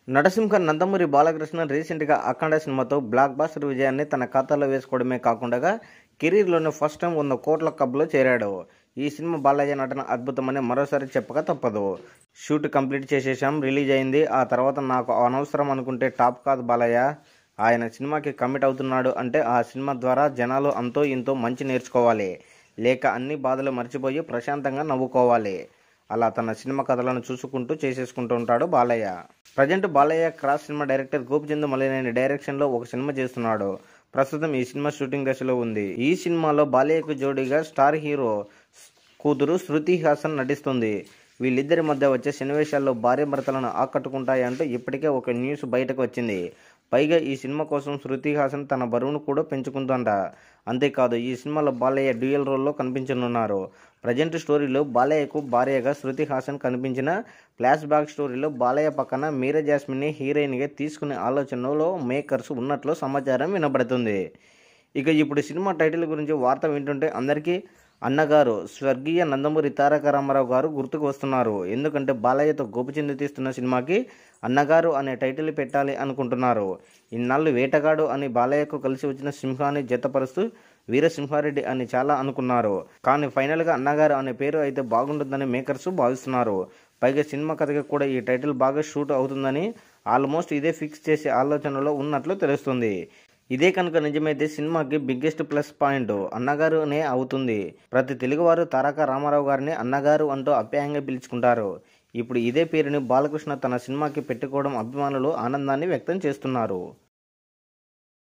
నరసింహ నందమూరి బాలకృష్ణ రీసెంట్గా అఖండ సినిమాతో black buster విజయాన్ని తన ఖాతాలో వేసుకోవడమే కాకుండా కెరీర్లోనే ఫస్ట్ టైం వంద కోట్ల క్లబ్లో చేరాడు ఈ సినిమా బాలయ్య నటన అద్భుతమని మరోసారి చెప్పక తప్పదు షూట్ కంప్లీట్ చేసేసాం రిలీజ్ అయింది ఆ తర్వాత నాకు అనవసరం అనుకుంటే టాప్ కాదు బాలయ్య ఆయన సినిమాకి కమిట్ అవుతున్నాడు అంటే ఆ సినిమా ద్వారా జనాలు అంతో ఇంతో మంచి నేర్చుకోవాలి లేక అన్ని బాధలు మర్చిపోయి ప్రశాంతంగా నవ్వుకోవాలి అలా తన సినిమా కథలను చూసుకుంటూ చేసేసుకుంటూ ఉంటాడు బాలయ్య ప్రజెంట్ బాలయ్య క్రాస్ సినిమా డైరెక్టర్ గోపిచంద్ మలినేని డైరెక్షన్లో ఒక సినిమా చేస్తున్నాడు ప్రస్తుతం ఈ సినిమా షూటింగ్ దశలో ఉంది ఈ సినిమాలో బాలయ్యకు జోడీగా స్టార్ హీరో కూతురు శృతి హాసన్ నటిస్తుంది వీళ్ళిద్దరి మధ్య వచ్చే సన్నివేశాల్లో భార్య భర్తలను ఆకట్టుకుంటాయంటూ ఇప్పటికే ఒక న్యూస్ బయటకు వచ్చింది పైగా ఈ సినిమా కోసం శృతి హాసన్ తన బరువును కూడా పెంచుకుందంట అంతేకాదు ఈ సినిమాలో బాలయ్య డ్యూయల్ రోల్లో కనిపించనున్నారు ప్రజెంట్ స్టోరీలో బాలయ్యకు భార్యగా శృతి హాసన్ కనిపించిన ఫ్లాష్ బ్యాక్ స్టోరీలో బాలయ్య పక్కన మీరా జాస్మిన్ని హీరోయిన్గా తీసుకునే ఆలోచనలో మేకర్స్ ఉన్నట్లు సమాచారం వినబడుతుంది ఇక ఇప్పుడు సినిమా టైటిల్ గురించి వార్త వింటుంటే అందరికీ అన్నగారు స్వర్గీయ నందమూరి తారక రామారావు గారు గుర్తుకు వస్తున్నారు ఎందుకంటే బాలయ్యతో గోపిచంద్ తీస్తున్న సినిమాకి అన్నగారు అనే టైటిల్ పెట్టాలి అనుకుంటున్నారు ఇన్నాళ్ళు వేటగాడు అని బాలయ్యకు కలిసి వచ్చిన సింహాన్ని జతపరుస్తూ వీరసింహారెడ్డి అని చాలా అనుకున్నారు కానీ ఫైనల్గా అన్నగారు అనే పేరు అయితే బాగుంటుందని మేకర్స్ భావిస్తున్నారు పైగా సినిమా కథకి కూడా ఈ టైటిల్ బాగా షూట్ అవుతుందని ఆల్మోస్ట్ ఇదే ఫిక్స్ చేసే ఆలోచనలో ఉన్నట్లు తెలుస్తుంది ఇదే కనుక నిజమైతే సినిమాకి బిగ్గెస్ట్ ప్లస్ పాయింట్ అన్నగారునే అవుతుంది ప్రతి తెలుగువారు తారక రామారావు గారిని అన్నగారు అంటూ అప్యాయంగా పిలుచుకుంటారు ఇప్పుడు ఇదే పేరుని బాలకృష్ణ తన సినిమాకి పెట్టుకోవడం అభిమానులు ఆనందాన్ని వ్యక్తం చేస్తున్నారు